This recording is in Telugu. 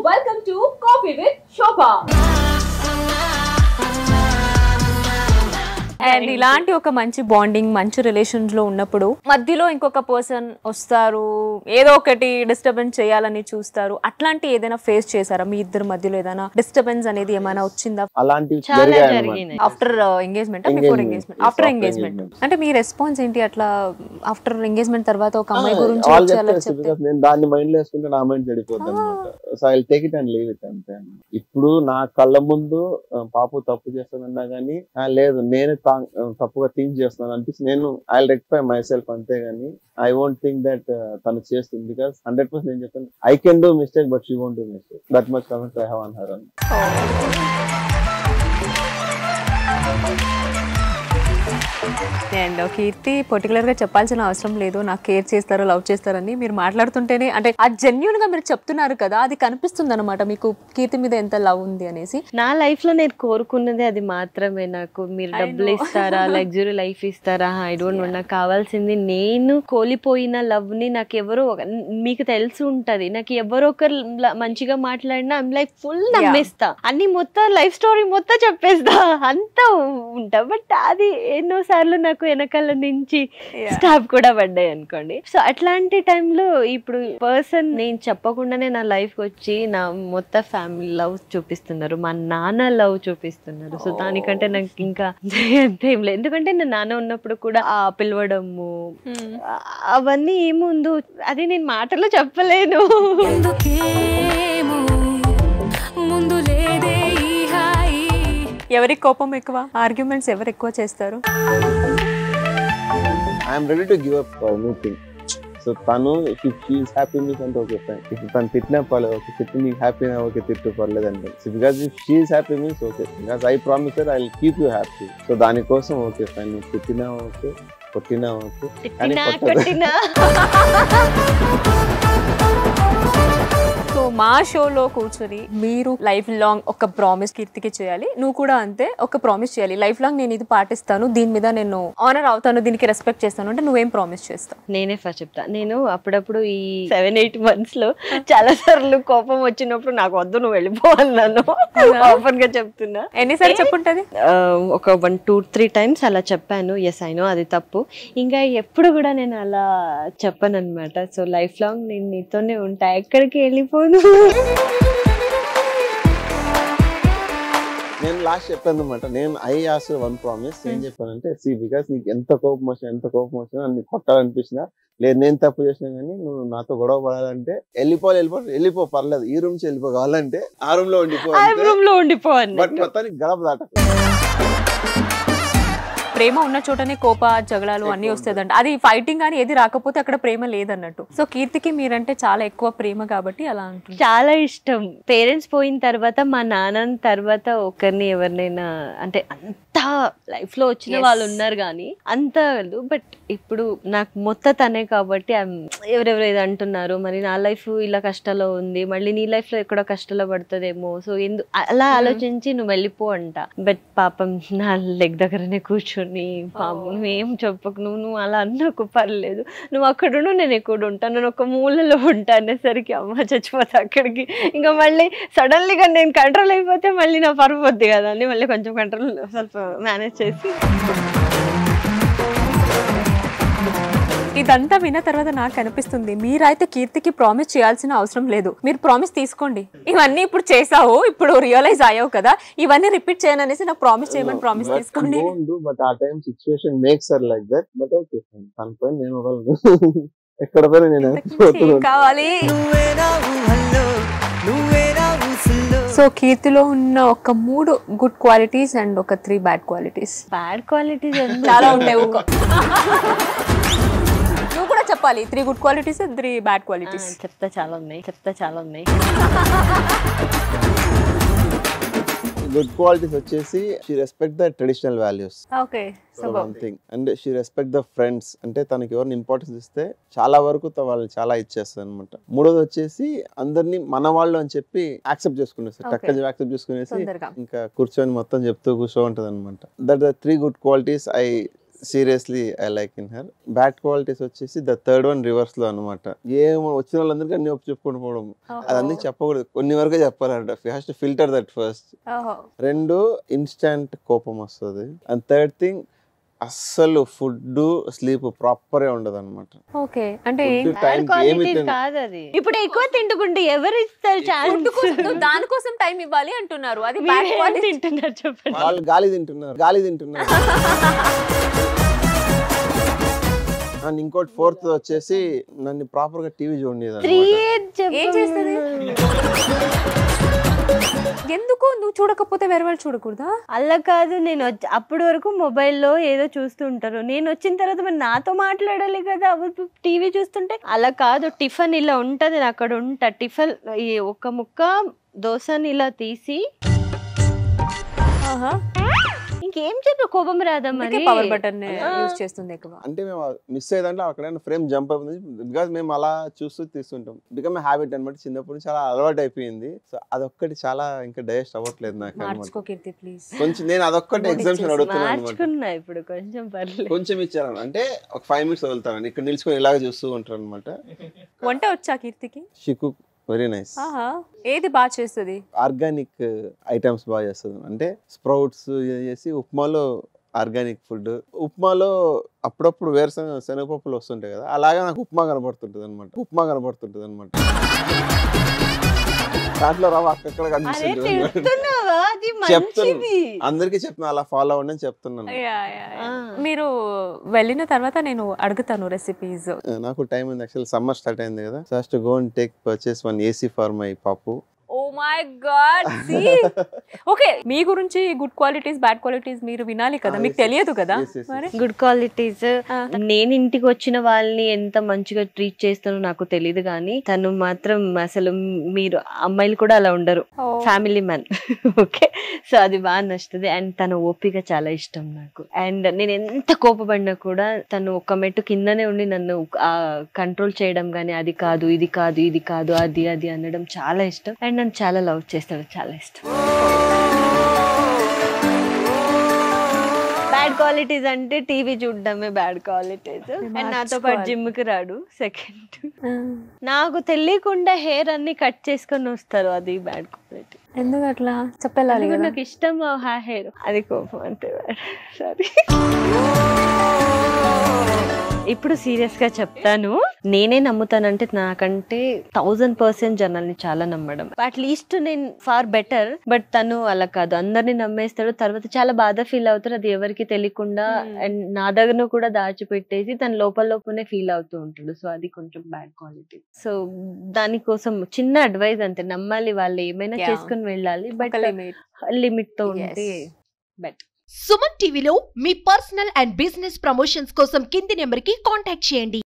welcome to Coffee with Shobha. And ఇలాంటి ఒక మంచి బాండింగ్ మంచి రిలేషన్స్ లో ఉన్నప్పుడు మధ్యలో ఇంకొక పర్సన్ వస్తారు ఏదో ఒకటి డిస్టర్బెన్స్ చేయాలని చూస్తారు అట్లాంటి ఏదైనా ఫేస్ చేశారా మీ ఇద్దరి మధ్యలో ఏదైనా డిస్టర్బెన్స్ అనేది ఏమైనా వచ్చిందా అలాంటివి చాలా జరిగాయి అన్నమాట. జరిగినాయి after engagement before Engagement. Engagement Yes, after after engagement engagement. అంటే మీ రెస్పాన్స్ ఏంటి అట్లా ఆఫ్టర్ ఎంగేజ్మెంట్ తర్వాత ఒక అమ్మాయి ఆ, గురించి వాళ్ళు వచ్చి అలా చెప్తారు చెప్తే because నేను దాన్ని మైండ్ లో వేసుకుంటే నా మైండ్ చెడిపోద్ది అనమాట so I take it and leave it అంతే ఇప్పుడు నా కళ్ళ ముందు ఆ, పాపు తప్పు చేస్తానన్నా గానీ "ఆ, లేదు నేను తా- ఆ, తప్పుగా థింక్ చేస్తున్నాను అనిపిస్తుంది నేను ఐ రెక్టిఫై మై సెల్ఫ్ అంతే గానీ ఐ వోంట్ థింక్ దట్ తను చేస్తుంది బికాస్ హండ్రెడ్ పర్సెంట్ నేను చెప్తాను I can do mistake but she won't do mistake that much comment I have on her అని అండ్ కీర్తి పర్టికులర్ గా చెప్పాల్సిన అవసరం లేదు నాకు కేర్ చేస్తారు లవ్ చేస్తారని మీరు మాట్లాడుతుంటేనే అంటే ఆ జెన్యున్ గా మీరు చెప్తున్నారు కదా అది కనిపిస్తుంది అనమాట మీకు కీర్తి మీద ఎంత లవ్ ఉంది అనేసి నా లైఫ్ లో నేను కోరుకున్నది అది మాత్రమే నాకు మీరు I డబ్బులు know. ఇస్తారా లగ్జరీ లైఫ్ ఇస్తారా ఐ డోంట్ నో నాకు కావాల్సింది నేను కోల్పోయిన లవ్ ని నాకు ఎవరో ఒక- మీకు తెలిసి ఉంటది నాకు ఎవరో ఒకరు ల- మంచిగా మాట్లాడినా ఐమ్ లైక్ ఫుల్ నమ్మేస్తా అన్ని మొత్తం లైఫ్ స్టోరీ మొత్తం చెప్పేస్తా అంతా ఉంటా బట్ అది ఎన్నో సార్లు నాకు వెనకాల నుంచి స్టాప్ కూడా పడ్డాయి అనుకోండి సో అట్లాంటి టైంలో ఇప్పుడు పర్సన్ నేను చెప్పకుండానే నా లైఫ్ వచ్చి నా మొత్తం ఫ్యామిలీ లవ్ చూపిస్తున్నారు మా నాన్న లవ్ చూపిస్తున్నారు సో దానికంటే నాకు ఇంకా అంతేం లేదు ఎందుకంటే నా నాన్న ఉన్నప్పుడు కూడా ఆ పిలవడము ఆ- అవన్నీ ఏముందు అది నేను మాటలో చెప్పలేను ఎందుకేమో ముందు లేదే ఈ హాయి ఎవరికి కోపం ఎక్కువ ఆర్గ్యుమెంట్స్ ఎవరు ఎక్కువ చేస్తారు I'm ready to give up anything so తను ఇఫ్ షీఈస్ హ్యాపీ మీస్ అంటే ఓకే ఫైన్ ఇప్పుడు తను తిట్టినా పర్లేదు ఓకే తిట్టి నీకు హ్యాపీ ఓకే తిట్టు పర్లేదు అంటే so because if she is happy means okay because I promise I keep you happy so దానికోసం ఓకే ఫైన్ నువ్వు తిట్టినా ఓకే కొట్టినా ఓకే కానీ తిట్టినా కొట్టదు. కొట్టినా సో మా షోలో కూర్చొని మీరు లైఫ్ లాంగ్ ఒక ప్రామిస్ కీర్తికి చేయాలి నువ్వు కూడా అంతే ఒక ప్రామిస్ చేయాలి లైఫ్ లాంగ్ నేను ఇది పాటిస్తాను దీని మీద నేను ఆనర్ అవుతాను దీనికి రెస్పెక్ట్ చేస్తాను అంటే నువ్వేం ప్రామిస్ చేస్తావు నేనే ఫస్ట్ చెప్తా నేను అప్పుడప్పుడు ఈ సెవెన్ ఎయిట్ మంత్స్ లో చాలా సార్లు కోపం వచ్చినప్పుడు నాకు వద్దు నువ్వు వెళ్ళిపో అన్నాను ఓపెన్ గా చెప్తున్నా ఎన్నిసార్లు చెప్పుంటది ఆ, ఒక వన్ టూ త్రీ టైమ్స్ అలా చెప్పాను ఎస్ అయినో అది తప్పు ఇంకా ఎప్పుడు కూడా నేను అలా చెప్పను అనమాట సో లైఫ్ లాంగ్ నేను నీతోనే ఉంటా ఎక్కడికి వెళ్ళిపోను నేను లాస్ట్ చెప్పాను అనమాట నేను ఐ ఆస్ వన్ ప్రామిస్ ఏం చెప్పానంటే సి బికాస్ నీకు ఎంత కోపం వచ్చినా ఎంత కోపం వచ్చినా నన్ను కొట్టాలనిపించినా లేదు నేను తప్పు చేసినా కానీ నువ్వు నాతో గొడవ పడాలంటే వెళ్ళిపోవాలి వెళ్ళిపో వెళ్ళిపో పర్లేదు ఈ రూమ్ నుంచి వెళ్ళిపో కావాలంటే ఆ రూమ్ లో ఉండిపో ఆ రూమ్ లో ఉండిపో బట్ అన్నట్టు. మొత్తానికి గడప దాట ప్రేమ ఉన్న చోటనే కోప జగడాలు అన్ని వస్తుందంట అది ఫైటింగ్ అని ఏది రాకపోతే అక్కడ ప్రేమ లేదన్నట్టు సో కీర్తికి మీరంటే చాలా ఎక్కువ ప్రేమ కాబట్టి అలా అంటుంది చాలా ఇష్టం పేరెంట్స్ పోయిన తర్వాత మా నాన్న తర్వాత ఒకరిని ఎవరినైనా అంటే అంత లైఫ్ లో వచ్చిన Yes. వాళ్ళు ఉన్నారు కానీ అంత బట్ ఇప్పుడు నాకు మొత్తం తనే కాబట్టి I'm- ఎవరెవరు ఏదో అంటున్నారు మరి నా లైఫ్ ఇలా కష్టాల్లో ఉంది మళ్ళీ నీ లైఫ్ లో ఎక్కడో కష్టాల్లో పడుతుందేమో సో ఎందు అలా ఆలోచించి నువ్వు వెళ్ళిపో అంట బట్ పాపం నా లెగ్ దగ్గరనే కూర్చొని పాపం నువ్వేం చెప్పకు నువ్వు నువ్వు అలా అన్నకు పర్లేదు నువ్వు అక్కడ నేను ఎక్కడ ఉంటాను నేను ఒక మూలలో ఉంటా అనేసరికి అమ్మ చచ్చిపోతా అక్కడికి ఇంకా మళ్ళీ సడన్లీగా నేను కంట్రోల్ అయిపోతే మళ్ళీ నా పరువు వద్దు కదా అని మళ్ళీ కొంచెం కంట్రోల్ ಸ್ವಲ್ಪ మేనేజ్ చేసి ఇదంతా విన్న తర్వాత నాకు అనిపిస్తుంది మీరైతే కీర్తికి ప్రామిస్ చేయాల్సిన అవసరం లేదు మీరు ప్రామిస్ తీసుకోండి ఇవన్నీ ఇప్పుడు చేసావు ఇప్పుడు రియలైజ్ అయ్యావు కదా ఇవన్నీ రిపీట్ చేయననేసి నాకు ప్రామిస్ చేయమని ప్రామిస్ తీసుకోండి బట్ ఆ time situation makes or like that but okay తన పైన నేను వదలను ఎక్కడ పోయినా నేను ఏం కావాలి సో కీర్తిలో ఉన్న ఒక మూడు గుడ్ క్వాలిటీస్ అండ్ ఒక three bad qualities bad qualities చాలా ఉంటాయి ఊకో నువ్వు కూడా చెప్పాలి three good qualities three bad qualities చెప్తా చాలా ఉన్నాయి చెప్తా చాలా ఉన్నాయి గుడ్ క్వాలిటీస్ వచ్చేసి she respect the traditional values okay so one thing and she respect the friends అంటే తనకి ఎవరిని ఇంపార్టెన్స్ ఇస్తే చాలా వరకు త- వాళ్ళు చాలా ఇచ్చేస్తారు అనమాట మూడోది వచ్చేసి అందరినీ మన వాళ్ళు అని చెప్పి యాక్సెప్ట్ చేసుకునేస్తారు Okay. టక్కని యాక్సెప్ట్ చేసుకునేసి తొందరగా ఇంకా కూర్చొని మొత్తం చెప్తూ కూర్చో ఉంటది అనమాట that the three good qualities I seriously I like in her bad qualities వచ్చేసి ద థర్డ్ వన్ రివర్స్ లో అనమాట ఏమో వచ్చిన వాళ్ళందరికీ అన్ని ఒప్పు చెప్పుకొని పోవడం అది అన్ని చెప్పకూడదు కొన్ని వరకే చెప్పాలంట has to filter that first ఓహో రెండు ఇన్స్టంట్ కోపం వస్తుంది అండ్ థర్డ్ థింగ్ అస్సలు ఫుడ్ స్లీప్ ప్రాపర్ ఉండదు అనమాట ఓకే అంటే Food బ్యాడ్ time కి ఏమి క్వాలిటీస్ తిన- కాదు అది ఇప్పుడు ఎక్కువ తింటుకుంటే ఎవరు ఇస్తారు ఛాన్స్ నువ్వు దానికోసం టైం ఇవ్వాలి అంటున్నారు అది బ్యాడ్ క్వాలిటీ తింటున్నారు చెప్పండి వాళ్ళు గాలి తింటున్నారు గాలి తింటున్నారు అండ్ ఇంకోటి ఫోర్త్ వచ్చేసి నన్ను ప్రాపర్ గా టీవీ చూడలేదు త్రీ ఏం చేస్తుంది ఎందుకు నువ్వు చూడకపోతే వేరే వాళ్ళు చూడకూడదా అలా కాదు నేను వచ్చి అప్పటి వరకు మొబైల్లో ఏదో చూస్తూ ఉంటారు నేను వచ్చిన తర్వాత మరి నాతో మాట్లాడాలి కదా టీవీ చూస్తుంటే అలా కాదు టిఫిన్ ఇలా ఉంటది నేను అక్కడ ఉంటా టిఫిన్ ఈ ఒక ముక్క దోశని ఇలా తీసి ఇంకేం చెప్పు కోపం రాదా మరి పవర్ బటన్ ఆ. యూజ్ చేస్తుంది ఎక్కువ అంటే మేము మిస్ అయ్యేదంటే అక్కడైనా ఫ్రేమ్ జంప్ అయిపోయింది బికాజ్ మేము అలా చూస్తూ తీస్తుంటాం బికమ్ హ్యాబిట్ అనమాట చిన్నప్పటి నుంచి చాలా అలవాటు అయిపోయింది సో అదొక్కటి చాలా ఇంకా డైజెస్ట్ అవ్వట్లేదు నాకు అనమాట మార్చుకో కీర్తి ప్లీజ్ కొంచెం నేను అదొక్కటి ఎగ్జామ్షన్ అడుగుతున్నాను అనమాట మార్చుకున్నా ఇప్పుడు కొంచెం పర్లేదు కొంచెం ఇచ్చారు అంటే ఒక ఫైవ్ మినిట్స్ వదులుతాను ఇక్కడ నిల్చుకొని ఇలాగ చూస్తూ ఉంటారు అనమాట వంట వచ్చా కీర్తికి షికు వెరీ నైస్ ఆహా ఏది బాగా చేస్తుంది ఆర్గానిక్ ఐటమ్స్ బాగా చేస్తుంది అంటే స్ప్రౌట్స్ చేసి ఉప్మాలో ఆర్గానిక్ ఫుడ్ ఉప్మాలో అప్పుడప్పుడు వేరుశనగ శనగపప్పులు వస్తుంటాయి కదా అలాగే నాకు ఉప్మా కనబడుతుంటుంది అనమాట ఉప్మా కనబడుతుంటుంది అనమాట దాంట్లో రవ్వ అక్కడ అరే కనిపిస్తుంది తిడుతున్నావా అది చెప్తున్నా. మంచిది అందరికీ చెప్తున్నా అలా ఫాలో అవ్వండి అని చెప్తున్నాను ఆ. మీరు వెళ్ళిన తర్వాత నేను అడుగుతాను రెసిపీస్ నాకు టైం ఉంది యాక్చువల్ సమ్మర్ స్టార్ట్ అయింది కదా first go and take purchase one AC for my పాపు ఓ మై గాడ్ ఓకే మీ గురించి గుడ్ క్వాలిటీస్ బ్యాడ్ క్వాలిటీస్ మీరు వినాలి కదా Ah, మీకు yes, తెలియదు yes, కదా yes, yes, yes. మరి గుడ్ క్వాలిటీస్ ఆ. నేను ఇంటికి వచ్చిన వాళ్ళని ఎంత మంచిగా ట్రీట్ చేస్తానో నాకు తెలియదు కానీ తను మాత్రం అసలు మీరు అమ్మాయిలు కూడా అలా ఉండరు ఓ. ఫ్యామిలీ మ్యాన్ ఓకే సో అది బాగా నచ్చుతుంది అండ్ తన ఓపిక చాలా ఇష్టం నాకు అండ్ నేను ఎంత కోపపడినా కూడా తను ఒక మెట్టు కిందనే ఉండి నన్ను కంట్రోల్ చేయడం కానీ అది కాదు ఇది కాదు ఇది కాదు అది అది అనడం చాలా ఇష్టం అండ్ నన్ను చాలా లవ్ చేస్తాడు చాలా ఇష్టం బ్యాడ్ క్వాలిటీస్ అంటే టీవీ చూడడమే బ్యాడ్ క్వాలిటీస్ అండ్ నాతో పాటు మార్చుకోవాలి. జిమ్ కి రాడు సెకండ్ ఆ. నాకు తెలియకుండా హెయిర్ అన్ని కట్ చేసుకొని వస్తారు అది బ్యాడ్ క్వాలిటీ ఎందుకు అట్లా చెప్పాలి కదా నాకు ఇష్టం ఆ హెయిర్ అది కోపం అంతే సారీ ఇప్పుడు సీరియస్ గా చెప్తాను నేనే నమ్ముతానంటే నాకంటే థౌజండ్ పర్సెంట్ జనాల్ని చాలా నమ్మడం అట్లీస్ట్ నేను ఫార్ బెటర్ బట్ తను అలా కాదు అందరిని నమ్మేస్తాడు తర్వాత చాలా బాధ ఫీల్ అవుతారు అది ఎవరికి తెలియకుండా Hmm. అండ్ నా దగ్గర కూడా దాచిపెట్టేసి తన లోపల లోపలనే ఫీల్ అవుతూ ఉంటాడు సో అది కొంచెం బ్యాడ్ క్వాలిటీ సో దానికోసం చిన్న అడ్వైస్ అంతే నమ్మాలి వాళ్ళు ఏమైనా Yeah. చేసుకుని వెళ్ళాలి బట్ ఒక limit. లిమిట్ తో ఉంటే Yes. బెటర్ సుమన్ టీవీలో మీ పర్సనల్ అండ్ బిజినెస్ ప్రమోషన్స్ కోసం కింది నెంబర్కి కాంటాక్ట్ చేయండి